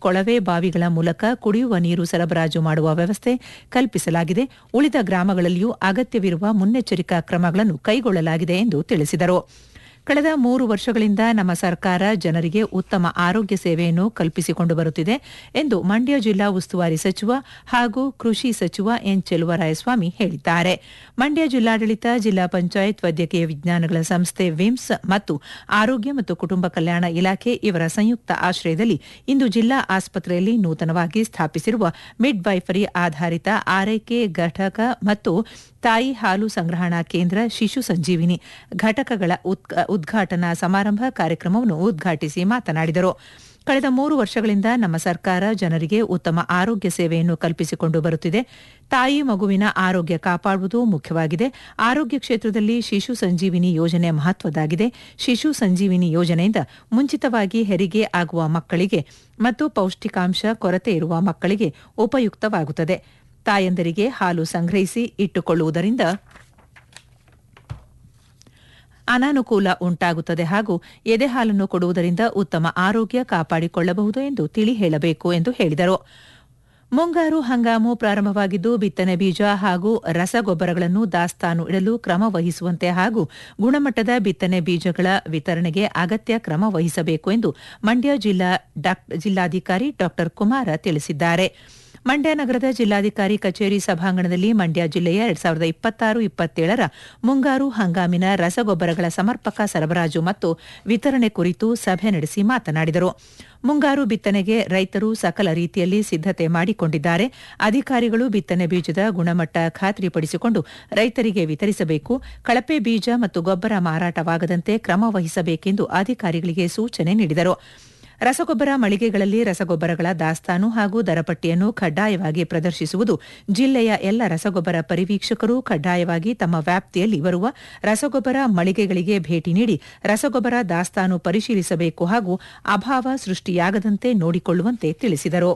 ಕೊಳವೆ ಬಾವಿಗಳ ಮೂಲಕ ಕುಡಿಯುವ ನೀರು ಸರಬರಾಜು ಮಾಡುವ ವ್ಯವಸ್ಥೆ ಕಲ್ಪಿಸಲಾಗಿದೆ ಉಳಿದ ಗ್ರಾಮಗಳಲ್ಲಿಯೂ ಅಗತ್ಯವಿರುವ ಮುನ್ನೆಚ್ಚರಿಕಾ ಕ್ರಮಗಳನ್ನು ಕೈಗೊಳ್ಳಲಾಗಿದೆ ಎಂದು ತಿಳಿಸಿದರು ಕಳೆದ ಮೂರು ವರ್ಷಗಳಿಂದ ನಮ್ಮ ಸರ್ಕಾರ ಜನರಿಗೆ ಉತ್ತಮ ಆರೋಗ್ಯ ಸೇವೆಯನ್ನು ಕಲ್ಪಿಸಿಕೊಂಡು ಬರುತ್ತಿದೆ ಎಂದು ಮಂಡ್ಯ ಜಿಲ್ಲಾ ಉಸ್ತುವಾರಿ ಸಚಿವ ಹಾಗೂ ಕೃಷಿ ಸಚಿವ ಎನ್ ಚೆಲುವರಾಯಸ್ವಾಮಿ ಹೇಳಿದ್ದಾರೆ ಮಂಡ್ಯ ಜಿಲ್ಲಾಡಳಿತ ಜಿಲ್ಲಾ ಪಂಚಾಯತ್ ವೈದ್ಯಕೀಯ ವಿಜ್ಞಾನಗಳ ಸಂಸ್ಥೆ ವಿಮ್ಸ್ ಮತ್ತು ಆರೋಗ್ಯ ಮತ್ತು ಕುಟುಂಬ ಕಲ್ಯಾಣ ಇಲಾಖೆ ಇವರ ಸಂಯುಕ್ತ ಆಶ್ರಯದಲ್ಲಿ ಇಂದು ಜಿಲ್ಲಾ ಆಸ್ಪತ್ರೆಯಲ್ಲಿ ನೂತನವಾಗಿ ಸ್ಥಾಪಿಸಿರುವ ಮಿಡ್ ವೈಫರಿ ಆಧಾರಿತ ಆರೈಕೆ ಘಟಕ ಮತ್ತು ತಾಯಿ ಹಾಲು ಸಂಗ್ರಹಣಾ ಕೇಂದ್ರ ಶಿಶು ಸಂಜೀವಿನಿ ಘಟಕಗಳ ಉದ್ಘ- ಉದ್ಘಾಟನಾ ಸಮಾರಂಭ ಕಾರ್ಯಕ್ರಮವನ್ನು ಉದ್ಘಾಟಿಸಿ ಮಾತನಾಡಿದರು ಕಳೆದ ಮೂರು ವರ್ಷಗಳಿಂದ ನಮ್ಮ ಸರ್ಕಾರ ಜನರಿಗೆ ಉತ್ತಮ ಆರೋಗ್ಯ ಸೇವೆಯನ್ನು ಕಲ್ಪಿಸಿಕೊಂಡು ಬರುತ್ತಿದೆ ತಾಯಿ ಮಗುವಿನ ಆರೋಗ್ಯ ಕಾಪಾಡುವುದು ಮುಖ್ಯವಾಗಿದೆ ಆರೋಗ್ಯ ಕ್ಷೇತ್ರದಲ್ಲಿ ಶಿಶು ಸಂಜೀವಿನಿ ಯೋಜನೆ ಮಹತ್ವದಾಗಿದೆ ಶಿಶು ಸಂಜೀವಿನಿ ಯೋಜನೆಯಿಂದ ಮುಂಚಿತವಾಗಿ ಹೆರಿಗೆ ಆಗುವ ಮಕ್ಕಳಿಗೆ ಮತ್ತು ಪೌಷ್ಟಿಕಾಂಶ ಕೊರತೆ ಇರುವ ಮಕ್ಕಳಿಗೆ ಉಪಯುಕ್ತವಾಗುತ್ತದೆ ತಾಯಂದರಿಗೆ ಹಾಲು ಸಂಗ್ರಹಿಸಿ ಇಟ್ಟುಕೊಳ್ಳುವುದರಿಂದ ಅನಾನುಕೂಲ ಉಂಟಾಗುತ್ತದೆ ಹಾಗೂ ಎದೆ ಹಾಲನ್ನು ಕೊಡುವುದರಿಂದ ಉತ್ತಮ ಆರೋಗ್ಯ ಕಾಪಾಡಿಕೊಳ್ಳಬಹುದು ಎಂದು ತಿಳಿ ಹೇಳಬೇಕು ಎಂದು ಹೇಳಿದರು ಮುಂಗಾರು ಹಂಗಾಮು ಪ್ರಾರಂಭವಾಗಿದ್ದು ಬಿತ್ತನೆ ಬೀಜ ಹಾಗೂ ರಸಗೊಬ್ಬರಗಳನ್ನು ದಾಸ್ತಾನು ಇಡಲು ಕ್ರಮ ವಹಿಸುವಂತೆ ಹಾಗೂ ಗುಣಮಟ್ಟದ ಬಿತ್ತನೆ ಬೀಜಗಳ ವಿತರಣೆಗೆ ಅಗತ್ಯ ಕ್ರಮ ವಹಿಸಬೇಕು ಎಂದು ಮಂಡ್ಯ ಜಿಲ್ಲಾ ಡಾಕ್- ಜಿಲ್ಲಾಧಿಕಾರಿ ಡಾ ಕುಮಾರ ತಿಳಿಸಿದ್ದಾರೆ ಮಂಡ್ಯ ನಗರದ ಜಿಲ್ಲಾಧಿಕಾರಿ ಕಚೇರಿ ಸಭಾಂಗಣದಲ್ಲಿ ಮಂಡ್ಯ ಜಿಲ್ಲೆಯ ಎರಡ್ ಸಾವಿರದ ಇಪ್ಪತ್ತಾರು ಇಪ್ಪತ್ತೇಳರ ಮುಂಗಾರು ಹಂಗಾಮಿನ ರಸಗೊಬ್ಬರಗಳ ಸಮರ್ಪಕ ಸರಬರಾಜು ಮತ್ತು ವಿತರಣೆ ಕುರಿತು ಸಭೆ ನಡೆಸಿ ಮಾತನಾಡಿದರು ಮುಂಗಾರು ಬಿತ್ತನೆಗೆ ರೈತರು ಸಕಲ ರೀತಿಯಲ್ಲಿ ಸಿದ್ದತೆ ಮಾಡಿಕೊಂಡಿದ್ದಾರೆ ಅಧಿಕಾರಿಗಳು ಬಿತ್ತನೆ ಬೀಜದ ಗುಣಮಟ್ಟ ಖಾತ್ರಿಪಡಿಸಿಕೊಂಡು ರೈತರಿಗೆ ವಿತರಿಸಬೇಕು ಕಳಪೆ ಬೀಜ ಮತ್ತು ಗೊಬ್ಬರ ಮಾರಾಟವಾಗದಂತೆ ಕ್ರಮ ವಹಿಸಬೇಕೆಂದು ಅಧಿಕಾರಿಗಳಿಗೆ ಸೂಚನೆ ನೀಡಿದರು ರಸಗೊಬ್ಬರ ಮಳಿಗೆಗಳಲ್ಲಿ ರಸಗೊಬ್ಬರಗಳ ದಾಸ್ತಾನು ಹಾಗೂ ದರಪಟ್ಟಿಯನ್ನು ಕಡ್ಡಾಯವಾಗಿ ಪ್ರದರ್ಶಿಸುವುದು ಜಿಲ್ಲೆಯ ಎಲ್ಲ ರಸಗೊಬ್ಬರ ಪರಿವೀಕ್ಷಕರು ಕಡ್ಡಾಯವಾಗಿ ತಮ್ಮ ವ್ಯಾಪ್ತಿಯಲ್ಲಿ ಬರುವ ರಸಗೊಬ್ಬರ ಮಳಿಗೆಗಳಿಗೆ ಭೇಟಿ ನೀಡಿ ರಸಗೊಬ್ಬರ ದಾಸ್ತಾನು ಪರಿಶೀಲಿಸಬೇಕು ಹಾಗೂ ಅಭಾವ ಸೃಷ್ಟಿಯಾಗದಂತೆ ನೋಡಿಕೊಳ್ಳುವಂತೆ ತಿಳಿಸಿದರು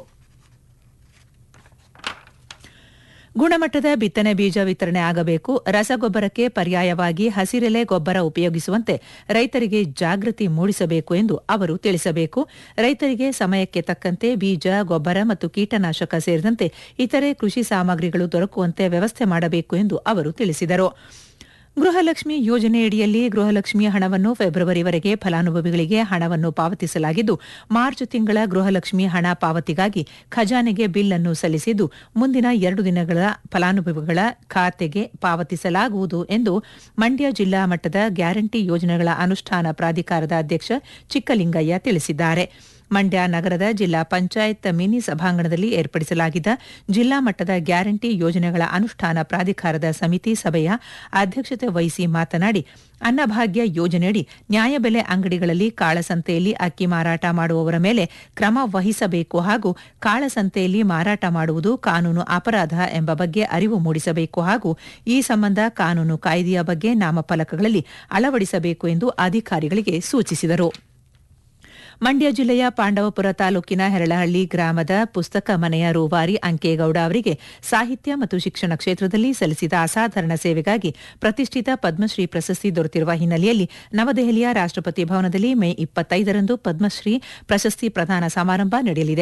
ಗುಣಮಟ್ಟದ ಬಿತ್ತನೆ ಬೀಜ ವಿತರಣೆ ಆಗಬೇಕು ರಸಗೊಬ್ಬರಕ್ಕೆ ಪರ್ಯಾಯವಾಗಿ ಹಸಿರೆಲೆ ಗೊಬ್ಬರ ಉಪಯೋಗಿಸುವಂತೆ ರೈತರಿಗೆ ಜಾಗೃತಿ ಮೂಡಿಸಬೇಕು ಎಂದು ಅವರು ತಿಳಿಸಬೇಕು ರೈತರಿಗೆ ಸಮಯಕ್ಕೆ ತಕ್ಕಂತೆ ಬೀಜ ಗೊಬ್ಬರ ಮತ್ತು ಕೀಟನಾಶಕ ಸೇರಿದಂತೆ ಇತರೆ ಕೃಷಿ ಸಾಮಗ್ರಿಗಳು ದೊರಕುವಂತೆ ವ್ಯವಸ್ಥೆ ಮಾಡಬೇಕು ಎಂದು ಅವರು ತಿಳಿಸಿದರು ಗೃಹಲಕ್ಷ್ಮಿ ಯೋಜನೆಯಡಿಯಲ್ಲಿ ಗೃಹಲಕ್ಷ್ಮಿ ಹಣವನ್ನು ಫೆಬ್ರವರಿವರೆಗೆ ಫಲಾನುಭವಿಗಳಿಗೆ ಹಣವನ್ನು ಪಾವತಿಸಲಾಗಿದ್ದು ಮಾರ್ಚ್ ತಿಂಗಳ ಗೃಹಲಕ್ಷ್ಮಿ ಹಣ ಪಾವತಿಗಾಗಿ ಖಜಾನೆಗೆ ಬಿಲ್ ಅನ್ನು ಸಲ್ಲಿಸಿದ್ದು ಮುಂದಿನ ಎರಡು ದಿನಗಳ ಫಲಾನುಭವಿಗಳ ಖಾತೆಗೆ ಪಾವತಿಸಲಾಗುವುದು ಎಂದು ಮಂಡ್ಯ ಜಿಲ್ಲಾ ಮಟ್ಟದ ಗ್ಯಾರಂಟಿ ಯೋಜನೆಗಳ ಅನುಷ್ಠಾನ ಪ್ರಾಧಿಕಾರದ ಅಧ್ಯಕ್ಷ ಚಿಕ್ಕಲಿಂಗಯ್ಯ ತಿಳಿಸಿದ್ದಾರೆ ಮಂಡ್ಯ ನಗರದ ಜಿಲ್ಲಾ ಪಂಚಾಯತ್ ಮಿನಿ ಸಭಾಂಗಣದಲ್ಲಿ ಏರ್ಪಡಿಸಲಾಗಿದ್ದ ಜಿಲ್ಲಾ ಮಟ್ಟದ ಗ್ಯಾರಂಟಿ ಯೋಜನೆಗಳ ಅನುಷ್ಠಾನ ಪ್ರಾಧಿಕಾರದ ಸಮಿತಿ ಸಭೆಯ ಅಧ್ಯಕ್ಷತೆ ವಹಿಸಿ ಮಾತನಾಡಿ ಅನ್ನಭಾಗ್ಯ ಯೋಜನೆಯಡಿ ನ್ಯಾಯಬೆಲೆ ಅಂಗಡಿಗಳಲ್ಲಿ ಕಾಳಸಂತೆಯಲ್ಲಿ ಅಕ್ಕಿ ಮಾರಾಟ ಮಾಡುವವರ ಮೇಲೆ ಕ್ರಮ ವಹಿಸಬೇಕು ಹಾಗೂ ಕಾಳಸಂತೆಯಲ್ಲಿ ಮಾರಾಟ ಮಾಡುವುದು ಕಾನೂನು ಅಪರಾಧ ಎಂಬ ಬಗ್ಗೆ ಅರಿವು ಮೂಡಿಸಬೇಕು ಹಾಗೂ ಈ ಸಂಬಂಧ ಕಾನೂನು ಕಾಯ್ದೆಯ ಬಗ್ಗೆ ನಾಮಫಲಕಗಳಲ್ಲಿ ಅಳವಡಿಸಬೇಕು ಎಂದು ಅಧಿಕಾರಿಗಳಿಗೆ ಸೂಚಿಸಿದರು ಮಂಡ್ಯ ಜಿಲ್ಲೆಯ ಪಾಂಡವಪುರ ತಾಲೂಕಿನ ಹೆರಳಹಳ್ಳಿ ಗ್ರಾಮದ ಪುಸ್ತಕ ಮನೆಯ ರೂವಾರಿ ಅಂಕೇಗೌಡ ಅವರಿಗೆ ಸಾಹಿತ್ಯ ಮತ್ತು ಶಿಕ್ಷಣ ಕ್ಷೇತ್ರದಲ್ಲಿ ಸಲ್ಲಿಸಿದ ಅಸಾಧಾರಣ ಸೇವೆಗಾಗಿ ಪ್ರತಿಷ್ಠಿತ ಪದ್ಮಶ್ರೀ ಪ್ರಶಸ್ತಿ ದೊರೆತಿರುವ ಹಿನ್ನೆಲೆಯಲ್ಲಿ ನವದೆಹಲಿಯ ರಾಷ್ಟ್ರಪತಿ ಭವನದಲ್ಲಿ ಮೇ ಇಪ್ಪತ್ತೈದರಂದು ಪದ್ಮಶ್ರೀ ಪ್ರಶಸ್ತಿ ಪ್ರದಾನ ಸಮಾರಂಭ ನಡೆಯಲಿದೆ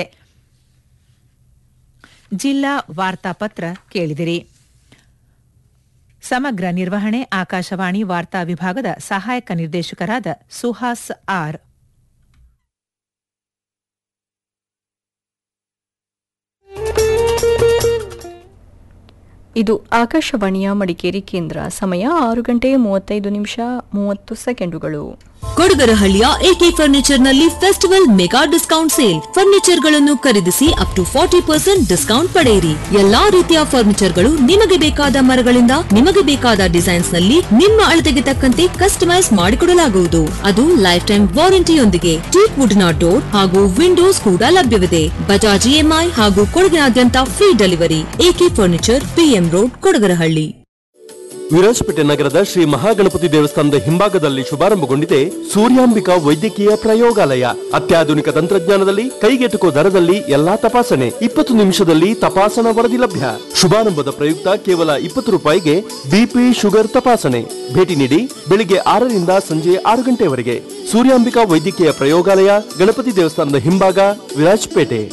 ಜಿಲ್ಲಾ ವಾರ್ತಾಪತ್ರ ಕೇಳಿದಿರಿ ಸಮಗ್ರ ನಿರ್ವಹಣೆ ಆಕಾಶವಾಣಿ ವಾರ್ತಾ ವಿಭಾಗದ ಸಹಾಯಕ ನಿರ್ದೇಶಕರಾದ ಸುಹಾಸ್ ಆರ್ ಇದು ಆಕಾಶವಾಣಿಯ ಮಡಿಕೇರಿ ಕೇಂದ್ರ ಸಮಯ ಆರು ಗಂಟೆ ಮೂವತ್ತೈದು ನಿಮಿಷ ಮೂವತ್ತು ಸೆಕೆಂಡುಗಳು ಕೊಡಗರಹಳ್ಳಿಯ ಎಕೆ ಫರ್ನಿಚರ್ ನಲ್ಲಿ festival mega discount sale furniture ಗಳನ್ನು ಖರೀದಿಸಿ up to forty percent discount ಪಡೆಯಿರಿ ಎಲ್ಲಾ ರೀತಿಯ ಫರ್ನಿಚರ್ ಗಳು ನಿಮಗೆ ಬೇಕಾದ ಮರಗಳಿಂದ ನಿಮಗೆ ಬೇಕಾದ ಡಿಸೈನ್ಸ್ ನಲ್ಲಿ ನಿಮ್ಮ ಅಳತೆಗೆ ತಕ್ಕಂತೆ ಕಸ್ಟಮೈಸ್ ಮಾಡಿಕೊಡಲಾಗುವುದು ಅದು ಲೈಫ್ ಟೈಮ್ ವಾರಂಟಿಯೊಂದಿಗೆ ಟೀಕ್ ವುಡ್ ನ ಡೋರ್ ಹಾಗೂ ವಿಂಡೋಸ್ ಕೂಡ ಲಭ್ಯವಿದೆ ಬಜಾಜ್ ಇಎಂಐ ಹಾಗೂ ಕೊಡಗಿನಾದ್ಯಂತ free delivery AK furniture PM road Kodagarahalli Virajpet ನಗರದ ಶ್ರೀ ಮಹಾಗಣಪತಿ ದೇವಸ್ಥಾನದ ಹಿಂಭಾಗದಲ್ಲಿ ಶುಭಾರಂಭಗೊಂಡಿದೆ ಸೂರ್ಯಾಂಬಿಕಾ ವೈದ್ಯಕೀಯ ಪ್ರಯೋಗಾಲಯ ಅತ್ಯಾಧುನಿಕ ತಂತ್ರಜ್ಞಾನದಲ್ಲಿ ಕೈಗೆಟುಕುವ ದರದಲ್ಲಿ ಎಲ್ಲಾ ತಪಾಸಣೆ ಇಪ್ಪತ್ತು ನಿಮಿಷದಲ್ಲಿ ತಪಾಸಣಾ ವರದಿ ಲಭ್ಯ ಶುಭಾರಂಭದ ಪ್ರಯುಕ್ತ ಕೇವಲ ಇಪ್ಪತ್ತು ರೂಪಾಯಿಗೆ ಬಿಪಿ ಶುಗರ್ ತಪಾಸಣೆ ಭೇಟಿ ನೀಡಿ ಬೆಳಿಗ್ಗೆ ಆರರಿಂದ ಸಂಜೆ ಆರು ಗಂಟೆವರೆಗೆ ಸೂರ್ಯಾಂಬಿಕಾ ವೈದ್ಯಕೀಯ ಪ್ರಯೋಗಾಲಯ ಗಣಪತಿ ದೇವಸ್ಥಾನದ ಹಿಂಭಾಗ ವಿರಾಜಪೇಟೆ